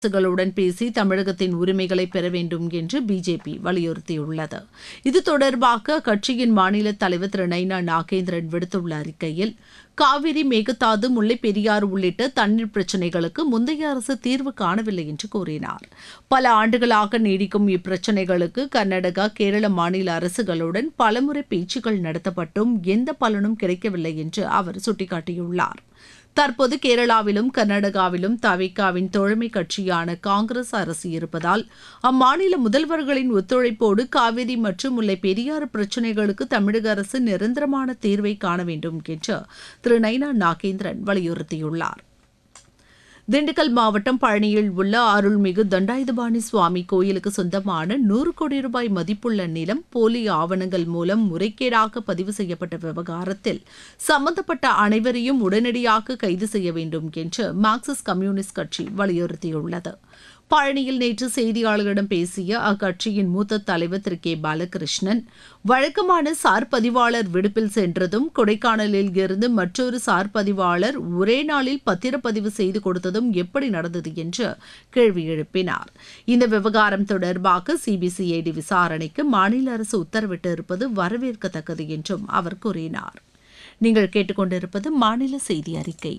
அரசுகளுடன் பேசி தமிழகத்தின் உரிமைகளை பெற வேண்டும் என்று பிஜேபி வலியுறுத்தியுள்ளது இது தொடர்பாக அக்கட்சியின் மாநில தலைவர் திரு நைனா நாகேந்திரன் விடுத்துள்ள அறிக்கையில் காவிரி மேகதாது முல்லைப் பெரியாறு உள்ளிட்ட தண்ணீர் பிரச்சினைகளுக்கு முந்தைய அரசு தீர்வு காணவில்லை என்று கூறினார் பல ஆண்டுகளாக நீடிக்கும் இப்பிரச்சினைகளுக்கு கர்நாடகா கேரள மாநில அரசுகளுடன் பலமுறை பேச்சுக்கள் நடத்தப்பட்டும் எந்த பலனும் கிடைக்கவில்லை என்று அவர் சுட்டிக்காட்டியுள்ளார் தற்போது கேரளாவிலும் கர்நாடகாவிலும் தவிகாவின் தோழமை கட்சியான காங்கிரஸ் அரசு இருப்பதால் அம்மாநில முதல்வர்களின் ஒத்துழைப்போடு காவிரி மற்றும் முல்லை பெரியாறு பிரச்சினைகளுக்கு தமிழக அரசு நிரந்தரமான தீர்வை காண வேண்டும் என்று திரு நைனா நாகேந்திரன் வலியுறுத்தியுள்ளார் திண்டுக்கல் மாவட்டம் பழனியில் உள்ள அருள்மிகு தண்டாயுதபாணி சுவாமி கோயிலுக்கு சொந்தமான நூறு கோடி ரூபாய் மதிப்புள்ள நிலம் போலி ஆவணங்கள் மூலம் முறைகேடாக பதிவு செய்யப்பட்ட விவகாரத்தில் சம்பந்தப்பட்ட அனைவரையும் உடனடியாக கைது செய்ய வேண்டும் என்று மார்க்சிஸ்ட் கம்யூனிஸ்ட் கட்சி வலியுறுத்தியுள்ளது பழனியில் நேற்று செய்தியாளர்களிடம் பேசிய அக்கட்சியின் மூத்த தலைவர் திரு கே பாலகிருஷ்ணன் வழக்கமான சார் பதிவாளர் விடுப்பில் சென்றதும் கொடைக்கானலில் இருந்து மற்றொரு சார் பதிவாளர் ஒரே நாளில் பத்திரப்பதிவு செய்து கொடுத்ததும் எப்படி நடந்தது என்று கேள்வி எழுப்பினார் இந்த விவகாரம் தொடர்பாக சிபிசிஐடி விசாரணைக்கு மாநில அரசு உத்தரவிட்டு இருப்பது வரவேற்கத்தக்கது என்றும் அவர் கூறினார் நீங்கள் கேட்டுக்கொண்டிருப்பது மாநில செய்தி அறிக்கை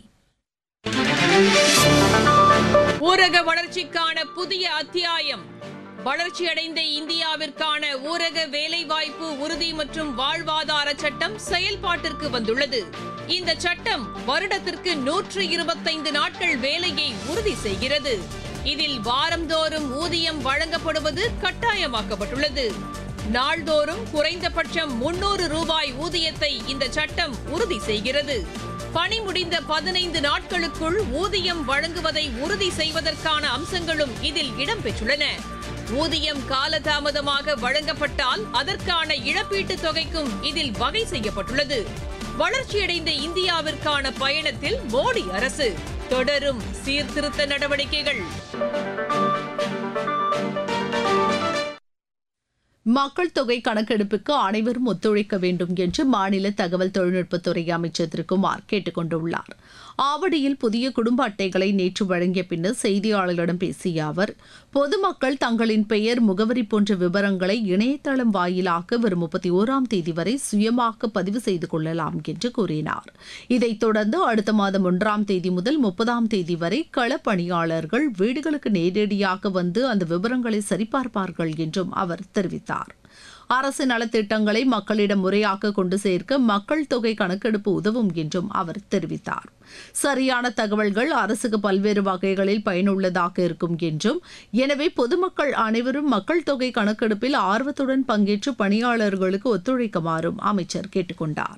ஊரக வளர்ச்சிக்கான புதிய அத்தியாயம் வளர்ச்சியடைந்த இந்தியாவிற்கான ஊரக வேலைவாய்ப்பு உறுதி மற்றும் வாழ்வாதார சட்டம் செயல்பாட்டிற்கு வந்துள்ளது இந்த சட்டம் வருடத்திற்கு நூற்று இருபத்தைந்து நாட்கள் வேலையை உறுதி செய்கிறது இதில் வாரந்தோறும் ஊதியம் வழங்கப்படுவது கட்டாயமாக்கப்பட்டுள்ளது நாள்தோறும் குறைந்தபட்சம் முன்னூறு ரூபாய் ஊதியத்தை இந்த சட்டம் உறுதி செய்கிறது பணி முடிந்த பதினைந்து நாட்களுக்குள் ஊதியம் வழங்குவதை உறுதி செய்வதற்கான அம்சங்களும் இதில் இடம்பெற்றுள்ளன ஊதியம் காலதாமதமாக வழங்கப்பட்டால் அதற்கான இழப்பீட்டுத் தொகைக்கும் இதில் வகை செய்யப்பட்டுள்ளது வளர்ச்சியடைந்த இந்தியாவிற்கான பயணத்தில் மோடி அரசு தொடரும் சீர்திருத்த நடவடிக்கைகள் மக்கள் தொகை கணக்கெடுப்புக்கு அனைவரும் ஒத்துழைக்க வேண்டும் என்று மாநில தகவல் தொழில்நுட்பத்துறை அமைச்சர் திரு குமார் கேட்டுக் கொண்டுள்ளார் ஆவடியில் புதிய குடும்ப அட்டைகளை நேற்று வழங்கிய பின்னர் செய்தியாளர்களிடம் பேசிய அவர் பொதுமக்கள் தங்களின் பெயர் முகவரி போன்ற விவரங்களை இணையதளம் வாயிலாக வரும் முப்பத்தி ஓராம் தேதி வரை சுயமாக பதிவு செய்து கொள்ளலாம் என்று கூறினார் இதைத் தொடர்ந்து அடுத்த மாதம் ஒன்றாம் தேதி முதல் முப்பதாம் தேதி வரை களப்பணியாளர்கள் வீடுகளுக்கு நேரடியாக வந்து அந்த விவரங்களை சரிபார்ப்பார்கள் என்றும் அவர் தெரிவித்தார் அரசு நலத்திட்டங்களை மக்களிடம் முறையாக கொண்டு சேர்க்க மக்கள் தொகை கணக்கெடுப்பு உதவும் என்றும் அவர் தெரிவித்தார் சரியான தகவல்கள் அரசுக்கு பல்வேறு வகைகளில் பயனுள்ளதாக இருக்கும் என்றும் எனவே பொதுமக்கள் அனைவரும் மக்கள் தொகை கணக்கெடுப்பில் ஆர்வத்துடன் பங்கேற்று பணியாளர்களுக்கு ஒத்துழைக்குமாறும் அமைச்சர் கேட்டுக்கொண்டார்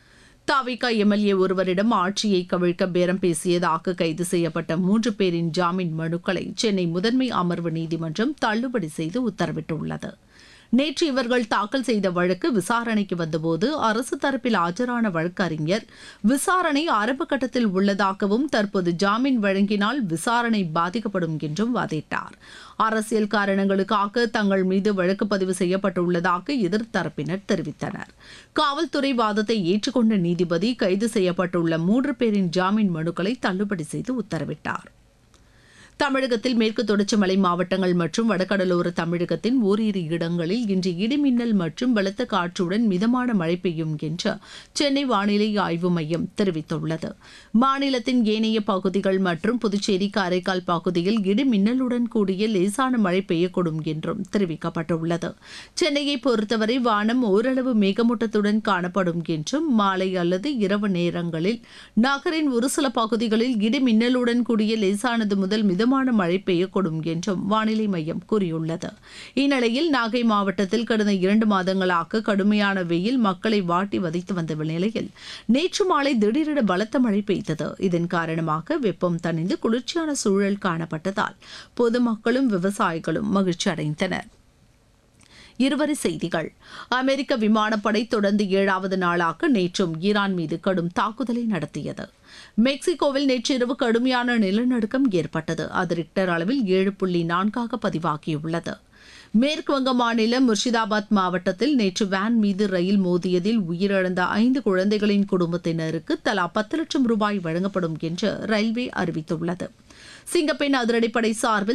தாவிக எம்எல்ஏ ஒருவரிடம் ஆட்சியை கவிழ்க்க பேரம் பேசியதாக கைது செய்யப்பட்ட மூன்று பேரின் ஜாமீன் மனுக்களை சென்னை முதன்மை அமர்வு நீதிமன்றம் தள்ளுபடி செய்து உத்தரவிட்டுள்ளது நேற்று இவர்கள் தாக்கல் செய்த வழக்கு விசாரணைக்கு வந்தபோது அரசு தரப்பில் ஆஜரான வழக்கறிஞர் விசாரணை ஆரம்ப கட்டத்தில் உள்ளதாகவும் தற்போது ஜாமீன் வழங்கினால் விசாரணை பாதிக்கப்படும் என்றும் வாதிட்டார் அரசியல் காரணங்களுக்காக தங்கள் மீது வழக்கு பதிவு செய்யப்பட்டுள்ளதாக எதிர்த்தரப்பினர் தெரிவித்தனர் காவல்துறை வாதத்தை ஏற்றுக்கொண்ட நீதிபதி கைது செய்யப்பட்டுள்ள மூன்று பேரின் ஜாமீன் மனுக்களை தள்ளுபடி செய்து உத்தரவிட்டார் தமிழகத்தில் மேற்கு தொடர்ச்சி மலை மாவட்டங்கள் மற்றும் வடகடலோர தமிழகத்தின் ஓரிரு இடங்களில் இன்று இடிமின்னல் மற்றும் பலத்த காற்றுடன் மிதமான மழை பெய்யும் என்று சென்னை வானிலை ஆய்வு மையம் தெரிவித்துள்ளது மாநிலத்தின் ஏனைய பகுதிகள் மற்றும் புதுச்சேரி காரைக்கால் பகுதியில் இடிமின்னலுடன் கூடிய லேசான மழை பெய்யக்கூடும் என்றும் தெரிவிக்கப்பட்டுள்ளது சென்னையை பொறுத்தவரை வானம் ஓரளவு மேகமூட்டத்துடன் காணப்படும் என்றும் மாலை அல்லது இரவு நேரங்களில் நகரின் ஒரு சில பகுதிகளில் இடிமின்னலுடன் கூடிய லேசானது முதல் மித மிதமான மழை பெய்யக்கூடும் என்றும் வானிலை மையம் கூறியுள்ளது இந்நிலையில் நாகை மாவட்டத்தில் கடந்த இரண்டு மாதங்களாக கடுமையான வெயில் மக்களை வாட்டி வதைத்து வந்த நிலையில் நேற்று மாலை திடீரென பலத்த மழை பெய்தது இதன் காரணமாக வெப்பம் தணிந்து குளிர்ச்சியான சூழல் காணப்பட்டதால் பொதுமக்களும் விவசாயிகளும் மகிழ்ச்சி அடைந்தனர் இருவரி செய்திகள் அமெரிக்க விமானப்படை தொடர்ந்து ஏழாவது நாளாக நேற்றும் ஈரான் மீது கடும் தாக்குதலை நடத்தியது மெக்சிகோவில் நேற்றிரவு கடுமையான நிலநடுக்கம் ஏற்பட்டது அது ரிக்டர் அளவில் ஏழு புள்ளி நான்காக பதிவாகியுள்ளது மேற்கு வங்க மாநிலம் முர்ஷிதாபாத் மாவட்டத்தில் நேற்று வேன் மீது ரயில் மோதியதில் உயிரிழந்த ஐந்து குழந்தைகளின் குடும்பத்தினருக்கு தலா பத்து லட்சம் ரூபாய் வழங்கப்படும் என்று ரயில்வே அறிவித்துள்ளது சிங்கப்பெண் அதிரடிப்படை சார்பில்